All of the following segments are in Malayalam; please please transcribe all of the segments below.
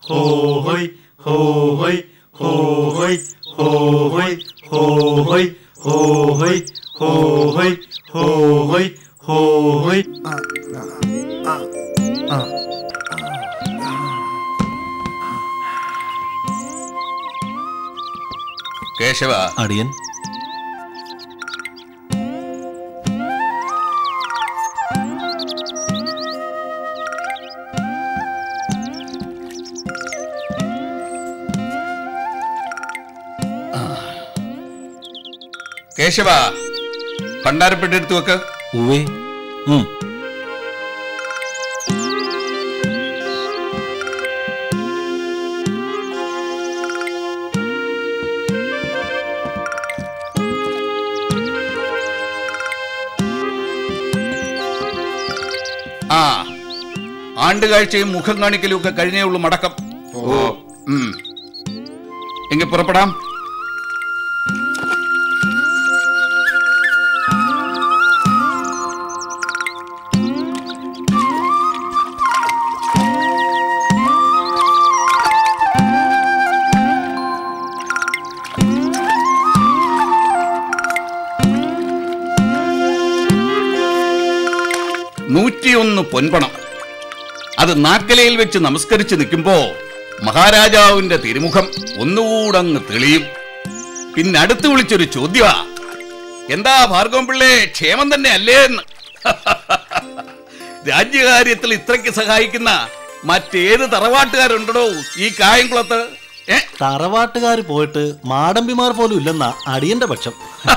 ഹോയ് ഹോയ് ഹോയ് ഹോയ് ഹോയ് ഹോയ് ഹോയ് ഹോയ് ഹോയ് കേശവ അടിയൻ കേശവ പണ്ടാരപ്പെട്ടെടുത്തു വെക്ക് ഉവേ ഉം. ആ ആണ്ടുകാഴ്ചയും മുഖം കാണിക്കലും ഒക്കെ കഴിഞ്ഞേ ഉള്ളൂ മടക്കം ഓ ഉം. എങ്കിൽ പുറപ്പെടാം നൂറ്റിയൊന്ന് പൊൻപണം അത് നാക്കലയിൽ വെച്ച് നമസ്കരിച്ച് നിൽക്കുമ്പോ മഹാരാജാവിന്റെ തിരുമുഖം ഒന്നുകൂടങ്ങ് തെളിയും പിന്നെ അടുത്ത് വിളിച്ചൊരു ചോദ്യമാ എന്താ ഭാർഗവൻ പിള്ളേ ക്ഷേമം തന്നെ അല്ലേ എന്ന് രാജ്യകാര്യത്തിൽ ഇത്രയ്ക്ക് സഹായിക്കുന്ന മറ്റേത് തറവാട്ടുകാരുണ്ടോ ഈ കായംകുളത്ത് ഏ തറവാട്ടുകാർ പോയിട്ട് മാടമ്പിമാർ പോലും ഇല്ലെന്നാ അടിയന്റെ പക്ഷം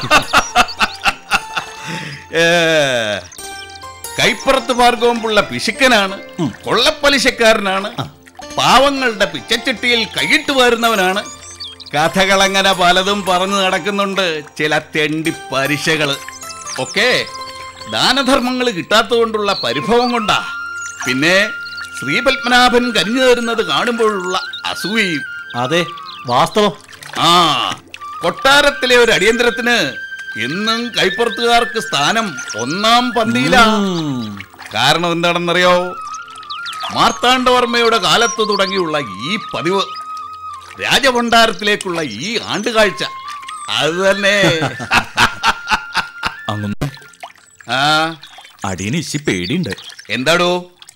ഏ, കൈപ്പുറത്ത് ഭാർഗവൻ പിള്ള പിശുക്കനാണ് കൊള്ളപ്പലിശക്കാരനാണ് പാവങ്ങളുടെ പിച്ചച്ചട്ടിയിൽ കൈയിട്ട് വരുന്നവനാണ് കഥകളങ്ങനെ പലതും പറഞ്ഞു നടക്കുന്നുണ്ട് ചില തെണ്ടി പലിശകള് ഒക്കെ ദാനധർമ്മങ്ങൾ കിട്ടാത്തതുകൊണ്ടുള്ള പരിഭവം കൊണ്ടാ പിന്നെ ശ്രീപത്മനാഭൻ കരിഞ്ഞു തരുന്നത് കാണുമ്പോഴുള്ള അസൂയയും അതെ വാസ്തവം ആ കൊട്ടാരത്തിലെ ഒരു അടിയന്തരത്തിന് എന്നും കൈപ്പുറത്തുകാർക്ക് സ്ഥാനം ഒന്നാം പന്തിയിലാ ഉം. കാരണം എന്താണെന്നറിയോ മാർത്താണ്ഡവർമ്മയുടെ കാലത്ത് തുടങ്ങിയുള്ള ഈ പതിവ് രാജഭണ്ഡാരത്തിലേക്കുള്ള ഈ ആണ്ടുകാഴ്ച അത് തന്നെ അങ്ങൊന്നും ആ അടിയന് ഇശി പേടിയുണ്ട് എന്താടോ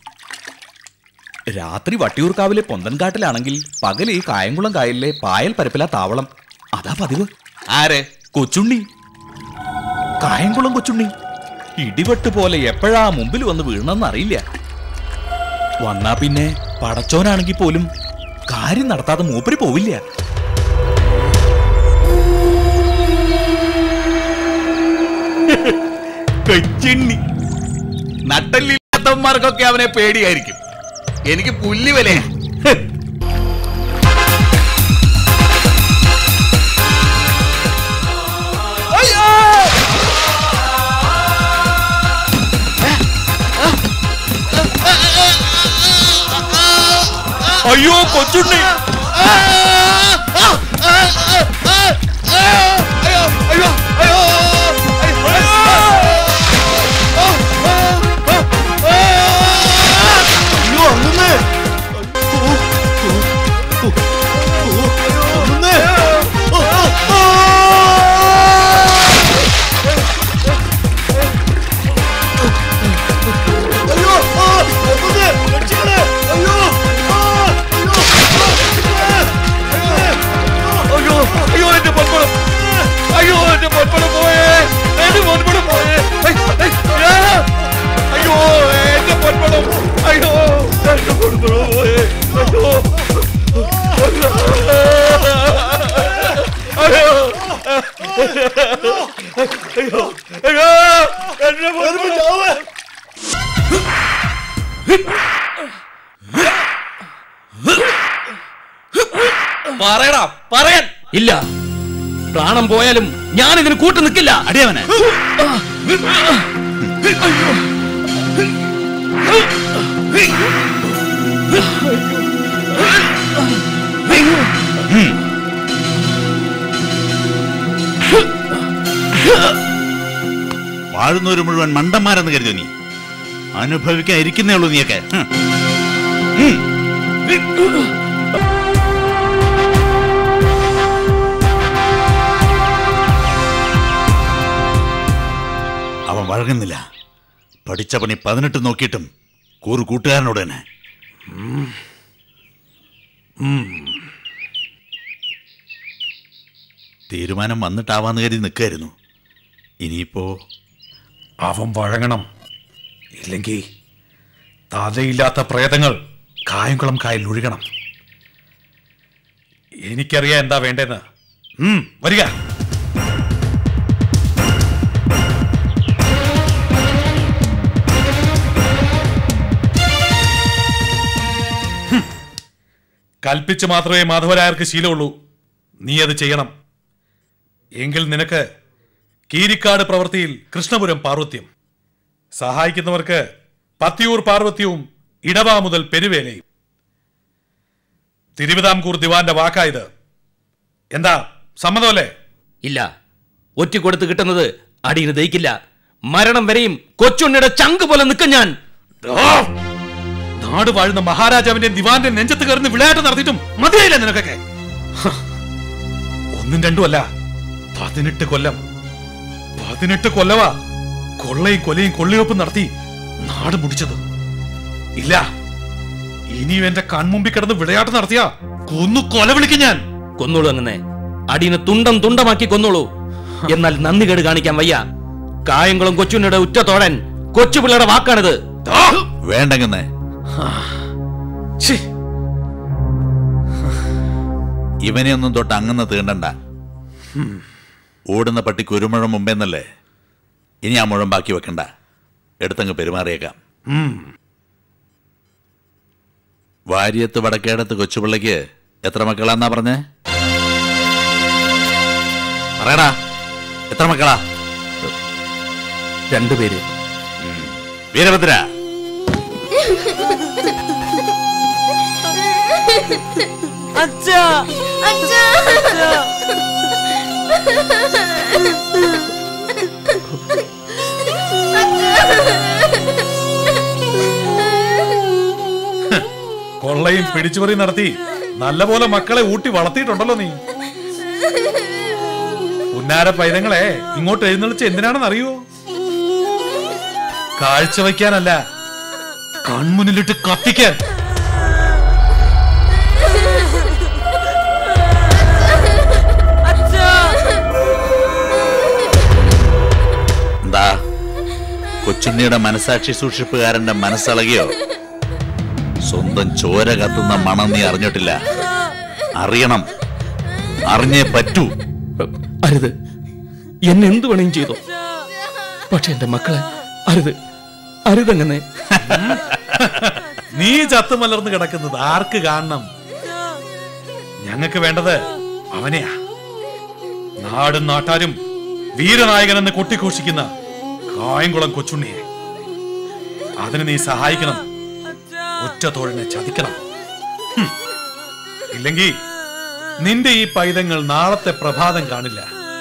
രാത്രി വട്ടിയൂർക്കാവിലെ പൊന്തൻകാട്ടിലാണെങ്കിൽ പകൽ ഈ കായംകുളം കായലിലെ പായൽ പരപ്പില താവളം അതാ പതിവ് ആര് കൊച്ചുണ്ണി കായംകുളം കൊച്ചുണ്ണി ഇടിവെട്ട് പോലെ എപ്പോഴാ മുമ്പിൽ വന്ന് വീണെന്ന് അറിയില്ല വന്നാ പിന്നെ പടച്ചോനാണെങ്കിൽ പോലും കാര്യം നടത്താതെ മൂപ്പര് പോവില്ല കൊച്ചിണ്ണി നട്ടല്ലില്ലാത്തവന്മാർക്കൊക്കെ അവനെ പേടിയായിരിക്കും എനിക്ക് പുല്ലി വിലയാ അയ്യോ കൊച്ചുണ്ണി അയ്യോ അയ്യോ എന്റെ പൊൻപണം അയ്യോ എന്റെ പൊൻപണം പോയേ എന്റെ പൊൻപണം പോയേ ഐ, ഐ, ആ! അയ്യോ എന്റെ പൊൻപണം അയ്യോ എന്റെ പൊൻപണം പോയേ അയ്യോ അയ്യോ അയ്യോ അയ്യോ എന്റെ പൊൻപണം പറയടാ പറയാൻ ഇല്ല പ്രാണം പോയാലും ഞാൻ ഇതിന് കൂട്ടു നിൽക്കില്ല അടിയവനെ വാഴുന്നവര് മുഴുവൻ മണ്ടന്മാരെന്ന് കരുതി നീ അനുഭവിക്കാൻ ഇരിക്കുന്നേ ഉള്ളൂ നീയൊക്കെ ഹും. വഴങ്ങുന്നില്ല പഠിച്ച പണി പതിനെട്ട് നോക്കിയിട്ടും കൂറ് കൂട്ടുകാരനോട് തന്നെ തീരുമാനം വന്നിട്ടാവാന്ന് കരുതി നിൽക്കായിരുന്നു ഇനിയിപ്പോ അവൻ വഴങ്ങണം ഇല്ലെങ്കിൽ തലയില്ലാത്ത പ്രേതങ്ങൾ കായംകുളം കായൽ ഒഴുകണം എനിക്കറിയാം എന്താ വേണ്ടതെന്ന് ഉം, വരിക ഹും. കൽപ്പിച്ച് മാത്രമേ മാധവരായർക്ക് ശീലമുള്ളൂ നീ അത് ചെയ്യണം എങ്കിൽ നിനക്ക് കീരിക്കാട് പ്രവൃത്തിയിൽ കൃഷ്ണപുരം പാർവത്യം സഹായിക്കുന്നവർക്ക് പത്തിയൂർ പാർവത്യവും ഇടവ മുതൽ പെരുവേലയും തിരുവിതാംകൂർ ദിവാന്റെ വാക്കായത് എന്താ സമ്മതമല്ലേ ഇല്ല ഒറ്റ കൊടുത്ത് കിട്ടുന്നത് അടിയന് ദഹിക്കില്ല മരണം വരെയും കൊച്ചുണ്ണിയുടെ ചങ്ക് പോലെ നിൽക്കും ഞാൻ ആ! നാട് വാഴുന്ന മഹാരാജാവിന്റെ ദിവാന്റെ നെഞ്ചത്ത് കയറുന്ന വിളയാട്ട് നടത്തിയിട്ടും മതിയായില്ല നിനക്കൊക്കെ ഹ! ഒന്നും രണ്ടും അല്ല പതിനെട്ട് കൊല്ലം പതിനെട്ട് കൊല്ലവാ കൊള്ളയും കൊലയും കൊള്ളിവെപ്പും നടത്തി നാട് മുടിച്ചത് ഇല്ല ഇനിയും എന്റെ കൺമുമ്പിൽ കിടന്ന് വിളയാട്ട് നടത്തിയ കൊന്നു കൊല വിളിക്കും ഞാൻ കൊന്നോളൂ അങ്ങനെ അടിയന് തുണ്ടം തുണ്ടമാക്കി കൊന്നോളൂ എന്നാൽ നന്ദി കേട് കാണിക്കാൻ വയ്യ കായംകുളം കൊച്ചുണ്ണിയുടെ ഉറ്റത്തോഴൻ കൊച്ചുപിള്ളയുടെ വാക്കാണിത് ആ! വേണ്ടെങ്കിന്നേ ഛീ! ഇവനെ ഒന്നും തൊട്ട് അങ്ങന്ന് തീണ്ടണ്ട ഓടുന്ന പട്ടി കുരുമുഴ മുമ്പേന്നല്ലേ ഇനി ആ മുഴം ബാക്കി വെക്കണ്ട എടുത്തങ്ങ് പെരുമാറിയേക്കാം വാര്യത്ത് വടക്കേടത്ത് കൊച്ചുപിള്ളയ്ക്ക് എത്ര മക്കളാന്നാ പറഞ്ഞേ പറയടാ എത്ര മക്കളാ രണ്ടുപേര് വീരഭദ്ര അച്ഛാ കൊള്ളയും പിടിച്ചുപറി നടത്തി നല്ലപോലെ മക്കളെ ഊട്ടി വളർത്തിയിട്ടുണ്ടല്ലോ നീ പുന്നാര പൈതങ്ങളെ ഇങ്ങോട്ട് എഴുന്നള്ളിച്ച് എന്തിനാണെന്ന് അറിയോ കാഴ്ച വയ്ക്കാനല്ല കൺമുന്നിലിട്ട് കത്തിക്കാൻ അച്ഛാ എന്താ കൊച്ചുണ്ണിയുടെ മനസാക്ഷി സൂക്ഷിപ്പുകാരന്റെ മനസ്സളകിയോ സ്വന്തം ചോര കത്തുന്ന മണം നീ അറിഞ്ഞിട്ടില്ല അറിയണം അറിഞ്ഞേ പറ്റൂ അരുത് എന്നെ എന്ത് വേണേലും ചെയ്തു പക്ഷെ എന്റെ മക്കളെ അരുത് അരുതങ്ങനെ നീ ചത്തുമലർന്ന് കിടക്കുന്നത് ആർക്ക് കാണണം ഞങ്ങൾക്ക് വേണ്ടത് അവനെയാ നാടും നാട്ടാരും വീരനായകൻ എന്ന് കൊട്ടിഘോഷിക്കുന്ന കായംകുളം കൊച്ചുണ്ണിയെ അതിന് നീ സഹായിക്കണം ഒറ്റ തോഴനെ ചതിക്കണം ഹും. ഇല്ലെങ്കിൽ നിന്റെ ഈ പൈതങ്ങൾ നാളത്തെ പ്രഭാതം കാണില്ല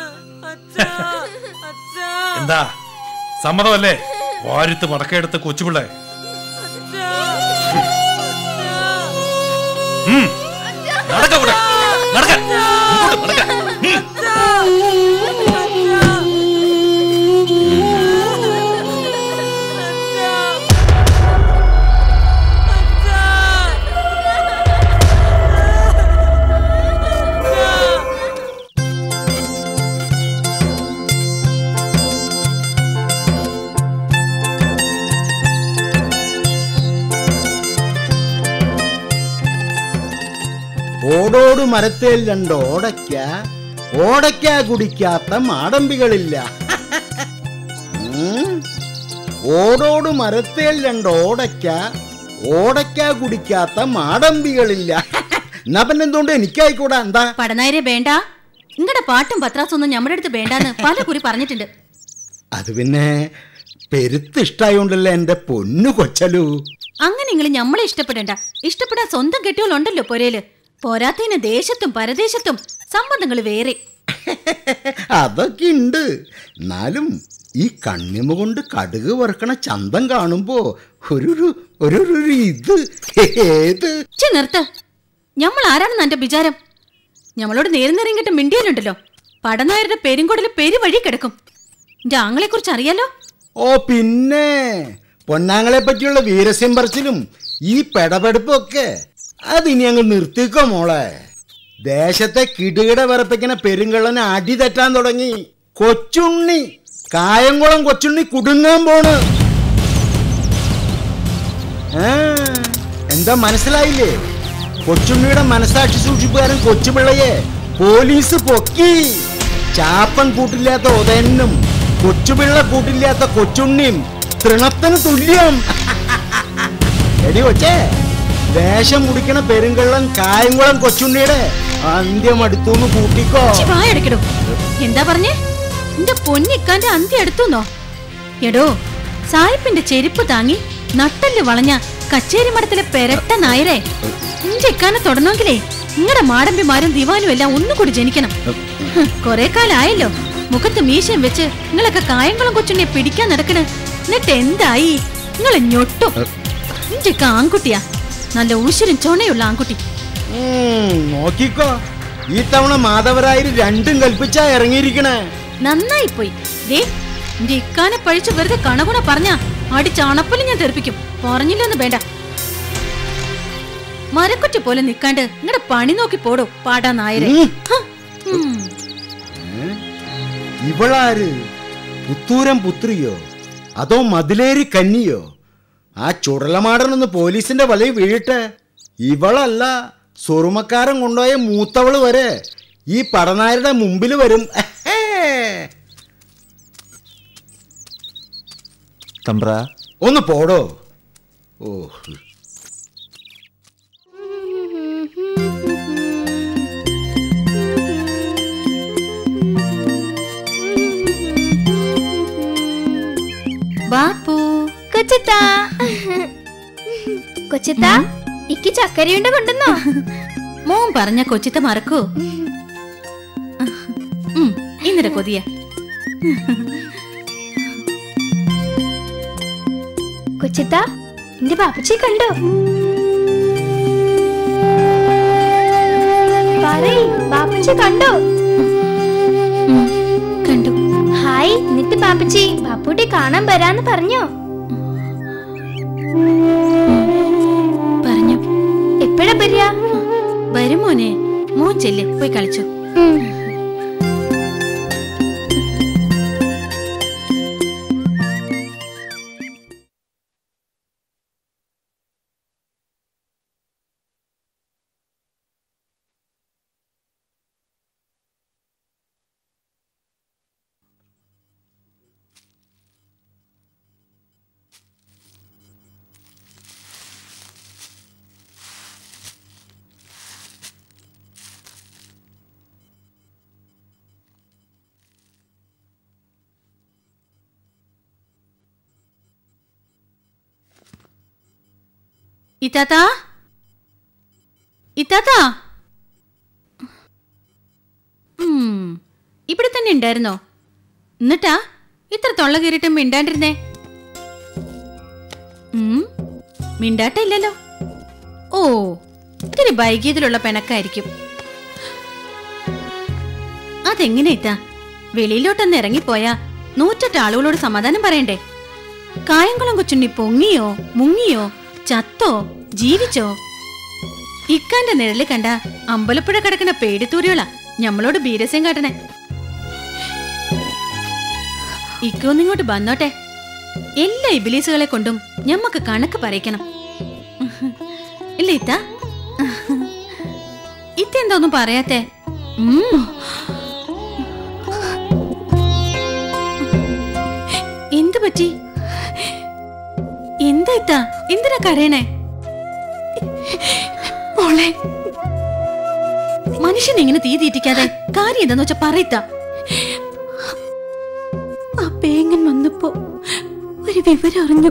എന്താ സമ്മതമല്ലേ വാരുത്ത് വടക്കെടുത്ത കൊച്ചുപിള്ളേ ഉം. നടക്ക ഇവിടെ. നടക്ക. ഇങ്ങോട്ട് നടക്ക. ഉം. ഓടോട് മരത്തേൽ രണ്ട് ഓടയ്ക്ക ഓടയ്ക്ക കുടിക്കാത്ത മാടമ്പികളില്ല ഉം. ഓടോട് മരത്തേൽ രണ്ട് ഓടയ്ക്ക ഓടയ്ക്ക കുടിക്കാത്ത മാടമ്പികളില്ല എന്നാ പിന്നെ എന്തുകൊണ്ട് എനിക്കായിക്കൂടാ എന്താ പടനായരെ വേണ്ട നിങ്ങളുടെ പാട്ടും പത്രാസൊന്നും നമ്മുടെ അടുത്ത് വേണ്ടാന്ന് പല കുറി പറഞ്ഞിട്ടുണ്ട് അത് പിന്നെ പെരുത്ത് ഇഷ്ടായോണ്ടല്ലേ എന്റെ പൊന്നു കൊച്ചലു അങ്ങനെ നിങ്ങൾ ഞമ്മളെ ഇഷ്ടപ്പെടണ്ട ഇഷ്ടപ്പെടാൻ സ്വന്തം കെട്ടിയോളുണ്ടല്ലോ പൊരേല് പോരാത്തതിന് ദേശത്തും പരദേശത്തും സംബന്ധങ്ങൾ വേറെ അതൊക്കെ ഉണ്ട് എന്നാലും ഈ കണ്ണിമ കൊണ്ട് കടുക് വറുക്കണ ചന്തം കാണുമ്പോ ഒരു ഒരു- ഒരു ഒരു ഒരു ഇത് ഏത് ചെ നിർത്ത ഞമ്മൾ ആരാണെന്ന് എന്റെ വിചാരം ഞമ്മളോട് നേരം നേരം കിട്ട മിണ്ടിയാലുണ്ടല്ലോ പടനായരുടെ പെരുങ്കൊടല് പെരുവഴി കിടക്കും എന്റെ ആങ്ങളെ കുറിച്ച് അറിയാലോ ഓ പിന്നെ പൊന്നാങ്ങളെ പറ്റിയുള്ള വീരസ്യം പറച്ചിലും ഈ പെടപെടുപ്പും ഒക്കെ അതിനി അങ്ങ് നിർത്തിക്കോ മോളെ ദേശത്തെ കിടുകിട വിറപ്പിക്കുന്ന പെരുങ്കള്ളന് അടി തെറ്റാൻ തുടങ്ങി കൊച്ചുണ്ണി കായംകുളം കൊച്ചുണ്ണി കുടുങ്ങാൻ പോണ് ആ, എന്താ മനസ്സിലായില്ലേ കൊച്ചുണ്ണിയുടെ മനസാക്ഷി സൂക്ഷിപ്പുകാരൻ കൊച്ചുപിള്ളയെ പോലീസ് പൊക്കി ചാപ്പൻ കൂട്ടില്ലാത്ത ഉദയനും കൊച്ചുപിള്ള കൂട്ടില്ലാത്ത കൊച്ചുണ്ണിയും തൃണത്തിന് തുല്യം എടി കൊച്ചേ വേഷം മുടിക്കണ പെരുങ്കള്ളൻ കായംകുളം കൊച്ചുണ്ണിയുടെ അന്ത്യം അടുത്തുനിന്ന് കൂട്ടിക്കോ ഇച്ചി വായടക്കിടും എന്താ പറഞ്ഞേ എന്റെ പൊന്നിക്കാന്റെ അന്ത്യ എടുത്തുന്നോ എടോ സായിപ്പിന്റെ ചെരുപ്പ് താങ്ങി നട്ടല് വളഞ്ഞ കച്ചേരി മഠത്തിലെ പെരട്ട നായരെ ഇന്റെ ഇക്കാനെ തൊടണമെങ്കിലേ നിങ്ങളുടെ മാടമ്പിമാരും ദിവാനും എല്ലാം ഒന്നുകൂടി ജനിക്കണം ഹ്, കൊറേ കാലായല്ലോ മുഖത്ത് മീശയും വെച്ച് നിങ്ങളൊക്കെ കായംകുളം കൊച്ചുണ്ണിയെ പിടിക്കാൻ നടക്കണ് എന്നിട്ട് എന്തായി നിങ്ങളെ ഞൊട്ടും ഇന്റെ ഇക്ക ആൺകുട്ടിയാ നല്ല ഊശ്വരും ചൊണയുള്ള ആൺകുട്ടി ഉം, നോക്കിക്കോ ഈ തവണ മാധവരായര് രണ്ടും കൽപ്പിച്ചാ ഇറങ്ങിയിരിക്കണേ നന്നായി പോയി ദേ എന്റെ ഇക്കാനെ പഴിച്ചു വെറുതെ കണകുണ പറഞ്ഞ അടിച്ചണപ്പലും ഞാൻ തെറിപ്പിക്കും പറഞ്ഞില്ലെന്ന് വേണ്ട മരക്കുറ്റി പോലെ നിക്കാണ്ട് നിങ്ങളുടെ പണി നോക്കി പോടോ പാടാ നായരെ ഉം. ഹ, ഉം. ഇവളാര് പുത്തൂരം പുത്രിയോ അതോ മതിലേരി കന്നിയോ ആ ചുടലമാടനൊന്ന് പോലീസിന്റെ വലയിൽ വീഴട്ടെ ഇവളല്ല സുറുമക്കാരൻ കൊണ്ടുപോയ മൂത്തവള് വരെ ഈ പടനായരുടെ മുമ്പിൽ വരും എഹേ. തമ്പ്ര ഒന്ന് പോടോ ഓ ബാപ്പു കൊച്ചത്താ കൊച്ചത്താ ഇക്ക് ചക്കരയുണ്ട കൊണ്ടുവന്നോ മോൻ പറഞ്ഞ കൊച്ചിത്തെ മറക്കൂ ഉം, ഇന്നലെ കൊതിയ കൊച്ചത്താ എന്റെ പാപ്പച്ചി കണ്ടോ പറയ് പാപ്പച്ചി കണ്ടോ കണ്ടു ഹായ് എന്നിട്ട് പാപ്പച്ചി ബാപ്പുട്ടി കാണാൻ വരാന്ന് പറഞ്ഞോ പറഞ്ഞു എപ്പോഴാ വരിക വരും മോനെ മോൻ ചെല്ല് പോയി കളിച്ചു ഉം. ഇത്താത്താ ഇത്താത്താ ഉം, ഇവിടെ തന്നെ ഉണ്ടായിരുന്നോ എന്നിട്ടാ ഇത്ര തൊള്ള കയറിയിട്ട് മിണ്ടാണ്ടിരുന്നേ ഉം, മിണ്ടാട്ട ഇല്ലല്ലോ ഓ ഇത്തിരി വൈകിയതിലുള്ള പിണക്കായിരിക്കും അതെങ്ങനെ ഇത്താ വെളിയിലോട്ടൊന്ന് ഇറങ്ങിപ്പോയാ നൂറ്റെട്ട് ആളുകളോട് സമാധാനം പറയണ്ടേ കായംകുളം കൊച്ചുണ്ണി പൊങ്ങിയോ മുങ്ങിയോ ചത്തോ ജീവിച്ചോ ഇക്കാന്റെ നിഴല് കണ്ട അമ്പലപ്പുഴ കിടക്കണ പേടിത്തൂരിയോളാ ഞമ്മളോട് ബീരസ്യം കാട്ടണേ ഇക്കൊന്നിങ്ങോട്ട് വന്നോട്ടെ എല്ലാ ഇബിലീസുകളെ കൊണ്ടും ഞമ്മക്ക് കണക്ക് പറയിക്കണം ഇല്ല ഇത്ത ഇത്ത എന്താ ഒന്നും പറയാത്തെ ഉം. എന്ത് പറ്റി എന്താ ഇത്ത എന്തിനാ കരയണേ മോളെ മനുഷ്യനെ ഇങ്ങനെ തീ തീറ്റിക്കാതെ കാര്യം എന്താന്ന് വെച്ചാ പറയത്ത ആ പേങ്ങൻ വന്നപ്പോ ഒരു വിവരം അറിഞ്ഞു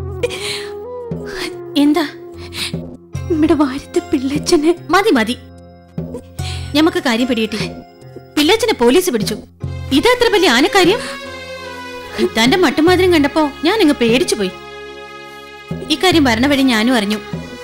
എന്താ നമ്മുടെ വാരത്തെ പിള്ളച്ചനെ മതി മതി ഞമ്മക്ക് കാര്യം പിടികിട്ടി പിള്ളച്ചനെ പോലീസ് പിടിച്ചു ഇതത്ര വലിയ ആനക്കാര്യം തന്റെ മട്ടുമാതിരം കണ്ടപ്പോ ഞാൻ അങ്ങ് പേടിച്ചു പോയി ഇക്കാര്യം ഭരണ വഴി ഞാനും അറിഞ്ഞു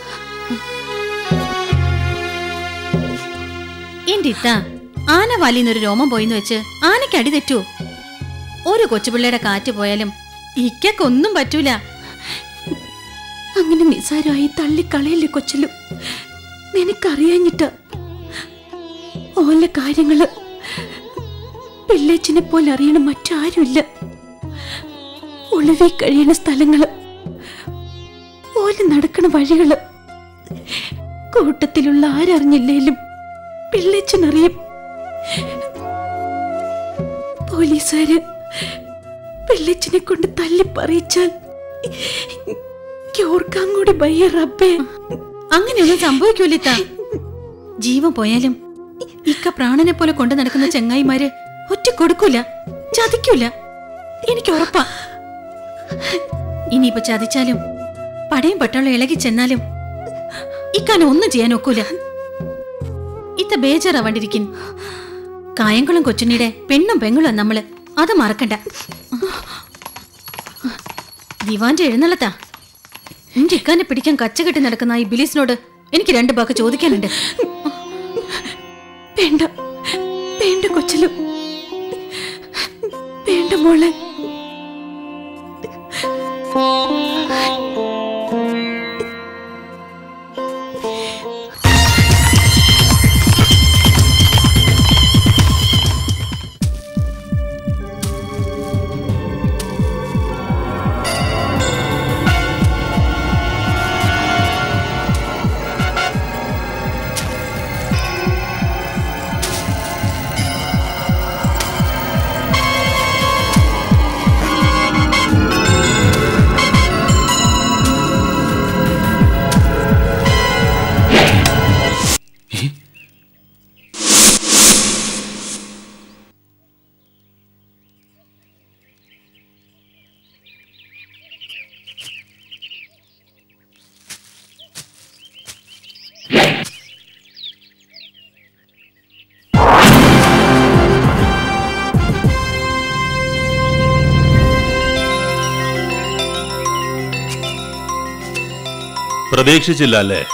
എന്റെ ഇത്ത ആന വാലിന്നൊരു രോമം പോയിന്ന് വെച്ച് ആനയ്ക്ക് അടി തെറ്റുവോ ഒരു കൊച്ചുപിള്ളയുടെ കാറ്റ് പോയാലും ഇക്കൊന്നും പറ്റൂല അങ്ങനെ നിസാരമായി തള്ളിക്കളയല്ലേ കൊച്ചലു നിനക്കറിയാഞ്ഞിട്ട് ഓല കാര്യങ്ങള് പിള്ളേച്ചിനെ പോലെ അറിയണ മറ്റാരുമില്ല ഒളിവി കഴിയണ സ്ഥലങ്ങള് ഓല നടക്കണ വഴികള് കൂട്ടത്തിലുള്ള ആരറിഞ്ഞില്ലേലും പിള്ളേച്ചനറിയും പോലീസുകാര് പിള്ളേച്ചിനെ കൊണ്ട് തല്ലിപ്പറിയിച്ചാൽ ഓർക്കാൻ കൂടി ഭയ റബ്ബേ അങ്ങനെയൊന്നും സംഭവിക്കൂലിത്ത ജീവൻ പോയാലും ഇക്ക പ്രാണനെ പോലെ കൊണ്ടു നടക്കുന്ന ചെങ്ങായിമാര് ഒറ്റ കൊടുക്കൂല ചതിക്കൂല എനിക്ക് ഉറപ്പാ ഇനിയിപ്പോ ചതിച്ചാലും പടയും പട്ടാളം ഇളകി ചെന്നാലും ഇക്കാനെ ഒന്നും ചെയ്യാൻ ഒക്കൂല ഇത്ത ബേജാറാവാണ്ടിരിക്കും കായംകുളം കൊച്ചുണ്ണിയുടെ പെണ്ണും പെങ്ങളും നമ്മള് അത് മറക്കണ്ട ദിവാന്റെ എഴുന്നള്ളത്താ എന്റെ ഇക്കാനെ പിടിക്കാൻ കച്ചകെട്ടി നടക്കുന്ന ഈ ബിലീസിനോട് എനിക്ക് രണ്ട് വാക്ക് ചോദിക്കാനുണ്ട് വേണ്ട വേണ്ട കൊച്ചലു വേണ്ട മോളെ പ്രതീക്ഷിച്ചില്ല അല്ലേ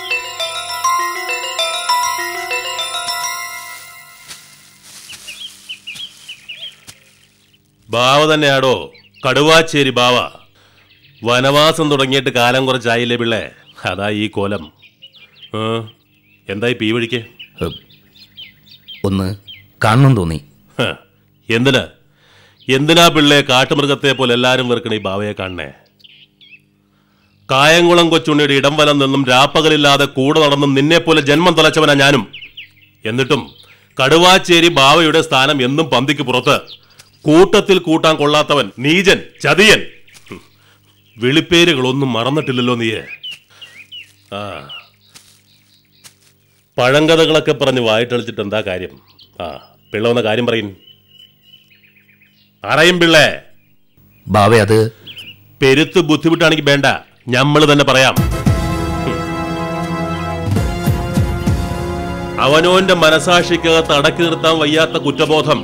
ബാവ തന്നെയാടോ കടുവാച്ചേരി ബാവ വനവാസം തുടങ്ങിയിട്ട് കാലം കുറച്ചായില്ലേ പിള്ളേ അതാ ഈ കോലം ആ, എന്തായി പീ വഴിക്ക് ഒന്ന് കാണണം തോന്നി ഹ, എന്തിന് എന്തിനാ പിള്ളേ കാട്ടുമൃഗത്തെ പോലെ എല്ലാരും വെറുക്കണ ഈ ബാവയെ കാണണേ കായംകുളം കൊച്ചുണ്ണിയുടെ ഇടം വലം നിന്നും രാപ്പകലില്ലാതെ കൂടെ നടന്നും നിന്നെ പോലെ ജന്മം തലച്ചവനാ ഞാനും എന്നിട്ടും കടുവാച്ചേരി ബാവയുടെ സ്ഥാനം എന്നും പന്തിക്ക് പുറത്ത് കൂട്ടത്തിൽ കൂട്ടാൻ കൊള്ളാത്തവൻ നീചൻ ചതിയൻ ഹും, വിളിപ്പേരുകളൊന്നും മറന്നിട്ടില്ലല്ലോ നീയെ ആ പഴങ്കഥകളൊക്കെ പറഞ്ഞ് വായിട്ടളിച്ചിട്ട് എന്താ കാര്യം ആ പിള്ള വന്ന കാര്യം പറയും അറിയും പിള്ളേ ബാവേ അത് പെരുത്ത് ബുദ്ധിമുട്ടാണെങ്കിൽ വേണ്ട ഞമ്മള് തന്നെ പറയാം ഹും. അവനോന്റെ മനസാക്ഷിക്കകത്ത് അടക്കി നിർത്താൻ വയ്യാത്ത കുറ്റബോധം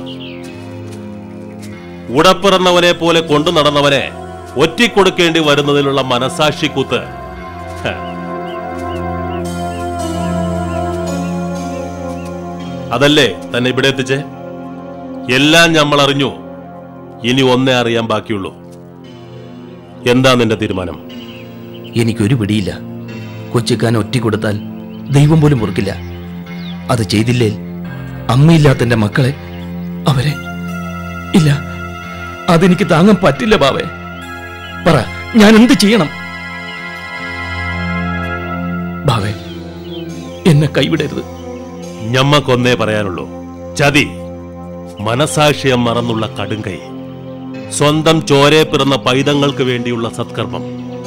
ഉടപ്പിറന്നവനെ പോലെ കൊണ്ടു നടന്നവനെ ഒറ്റിക്കൊടുക്കേണ്ടി വരുന്നതിലുള്ള മനസാക്ഷി കുത്ത് ഹ. അതല്ലേ തന്നെ ഇവിടെ എത്തിച്ചേ എല്ലാം നമ്മൾ അറിഞ്ഞു ഇനി ഒന്നേ അറിയാൻ ബാക്കിയുള്ളൂ എന്താ നിന്റെ തീരുമാനം എനിക്കൊരു പിടിയില്ല കൊച്ചിക്കാൻ ഒറ്റ കൊടുത്താൽ ദൈവം പോലും പൊറുക്കില്ല അത് ചെയ്തില്ലേ അമ്മയില്ലാത്ത എന്റെ മക്കളെ അവരെ ഇല്ല അതെനിക്ക് താങ്ങാൻ പറ്റില്ല ബാവേ പറ ഞാൻ എന്ത് ചെയ്യണം ബാവേ എന്നെ കൈവിടരുത് ഞമ്മക്കൊന്നേ പറയാനുള്ളൂ ചതി മനസാക്ഷിയം മറന്നുള്ള കടുങ്കൈ സ്വന്തം ചോരെ പിറന്ന പൈതങ്ങൾക്ക് വേണ്ടിയുള്ള സത്കർമ്മം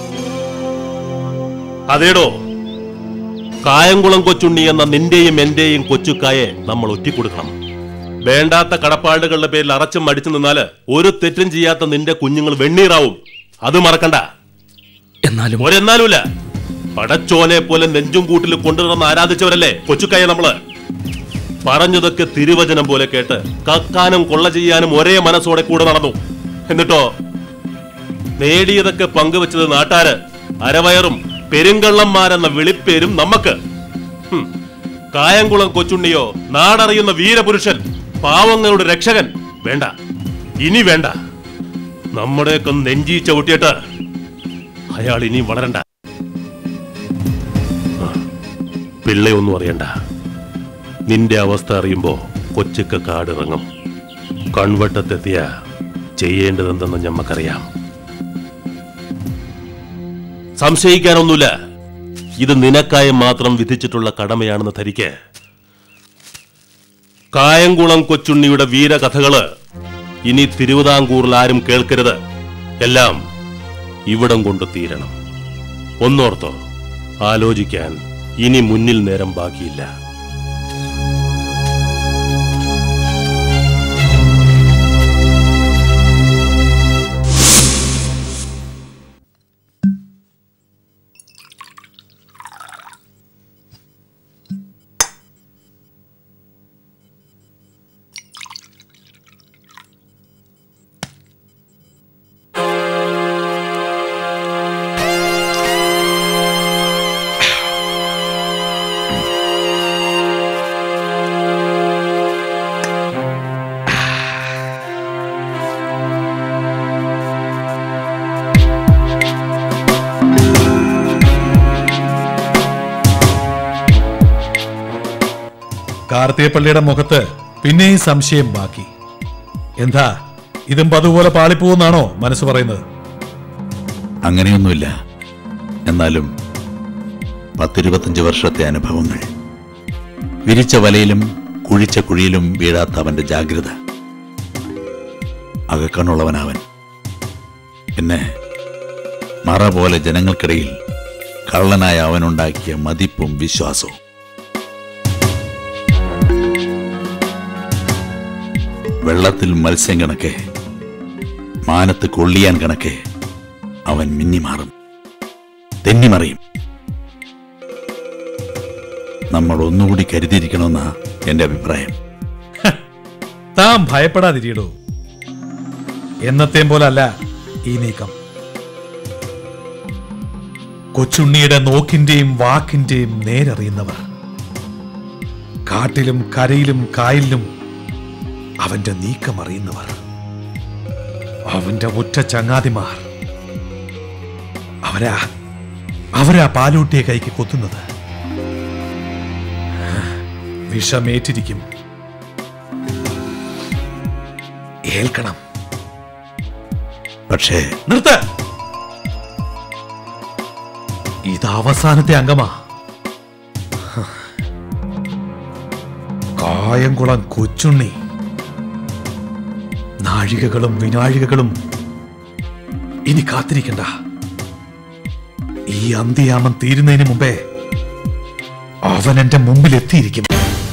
അതേടോ കായംകുളം കൊച്ചുണ്ണി എന്ന നിന്റെയും എന്റെയും കൊച്ചുക്കായെ നമ്മൾ ഒറ്റിക്കൊടുക്കണം വേണ്ടാത്ത കടപ്പാടുകളുടെ പേരിൽ അറച്ചും മടിച്ചു നിന്നാല് ഒരു തെറ്റും ചെയ്യാത്ത നിന്റെ കുഞ്ഞുങ്ങൾ വെണ്ണീറാവും അത് മറക്കണ്ട എന്നാലും ഒരെന്നാലുമില്ല പടച്ചോനെ പോലെ നെഞ്ചും കൂട്ടിൽ കൊണ്ടുനടന്ന് ആരാധിച്ചവരല്ലേ കൊച്ചുക്കായ നമ്മള് പറഞ്ഞതൊക്കെ തിരുവചനം പോലെ കേട്ട് കക്കാനും കൊള്ള ചെയ്യാനും ഒരേ മനസ്സോടെ കൂടെ നടന്നു എന്നിട്ടോ നേടിയതൊക്കെ പങ്കുവെച്ചത് നാട്ടാര് അരവയറും പെരുങ്കള്ളന്മാരെന്ന വിളിപ്പേരും നമുക്ക് ഹും. കായംകുളം കൊച്ചുണ്ണിയോ നാടറിയുന്ന വീരപുരുഷൻ പാവങ്ങളുടെ രക്ഷകൻ വേണ്ട ഇനി വേണ്ട നമ്മുടെയൊക്കെ നെഞ്ചി ചവിട്ടിയിട്ട് അയാൾ ഇനിയും വളരണ്ട ആ, പിള്ളയൊന്നും അറിയണ്ട നിന്റെ അവസ്ഥ അറിയുമ്പോ കൊച്ചിക്ക കാടിറങ്ങും കൺവട്ടത്തെത്തിയ ചെയ്യേണ്ടതെന്തെന്ന് ഞമ്മക്കറിയാം സംശയിക്കാനൊന്നുമില്ല ഇത് നിനക്കായി മാത്രം വിധിച്ചിട്ടുള്ള കടമയാണെന്ന് ധരിക്ക് കായംകുളം കൊച്ചുണ്ണിയുടെ വീരകഥകള് ഇനി തിരുവിതാംകൂറിൽ ആരും കേൾക്കരുത് എല്ലാം ഇവിടം കൊണ്ട് തീരണം ഒന്നോർത്തോ ആലോചിക്കാൻ ഇനി മുന്നിൽ നേരം ബാക്കിയില്ല കാർത്തികപ്പള്ളിയുടെ മുഖത്ത് പിന്നെയും സംശയം ബാക്കി എന്താ ഇതും അതുപോലെ പാളിപ്പോകുന്നാണോ മനസ്സ് പറയുന്നത് അങ്ങനെയൊന്നുമില്ല എന്നാലും പത്തിരുപത്തഞ്ച് വർഷത്തെ അനുഭവങ്ങൾ വിരിച്ച വലയിലും കുഴിച്ച കുഴിയിലും വീഴാത്ത അവന്റെ ജാഗ്രത അകക്കണ്ണുള്ളവനവൻ പിന്നെ മറ പോലെ ജനങ്ങൾക്കിടയിൽ കള്ളനായ അവനുണ്ടാക്കിയ മതിപ്പും വിശ്വാസവും വെള്ളത്തിൽ മത്സ്യം കണക്കെ മാനത്ത് കൊള്ളിയാൻ കണക്കെ അവൻ മിന്നിമാറും തെന്നിമറിയും നമ്മൾ ഒന്നുകൂടി കരുതിയിരിക്കണമെന്നാ എന്റെ അഭിപ്രായം താൻ ഭയപ്പെടാതിരിയടോ എന്നത്തേം പോലല്ല ഈ നീക്കം കൊച്ചുണ്ണിയുടെ നോക്കിന്റെയും വാക്കിന്റെയും നേരറിയുന്നവർ കാട്ടിലും കരയിലും കായലിലും അവന്റെ നീക്കം അറിയുന്നവർ അവന്റെ ഒറ്റ ചങ്ങാതിമാർ അവരാ അവരാ പാലൂട്ടിയെ കൈക്ക് കൊത്തുന്നത് വിഷമേറ്റിരിക്കും ഏൽക്കണം പക്ഷേ നിർത്ത ഇത് അവസാനത്തെ അംഗമാ ഹ. കായംകുളം കൊച്ചുണ്ണി നാഴികകളും വിനാഴികകളും ഇനി കാത്തിരിക്കണ്ട ഈ അന്ത്യയാമം തീരുന്നതിന് മുമ്പേ അവൻ എന്റെ മുമ്പിൽ എത്തിയിരിക്കും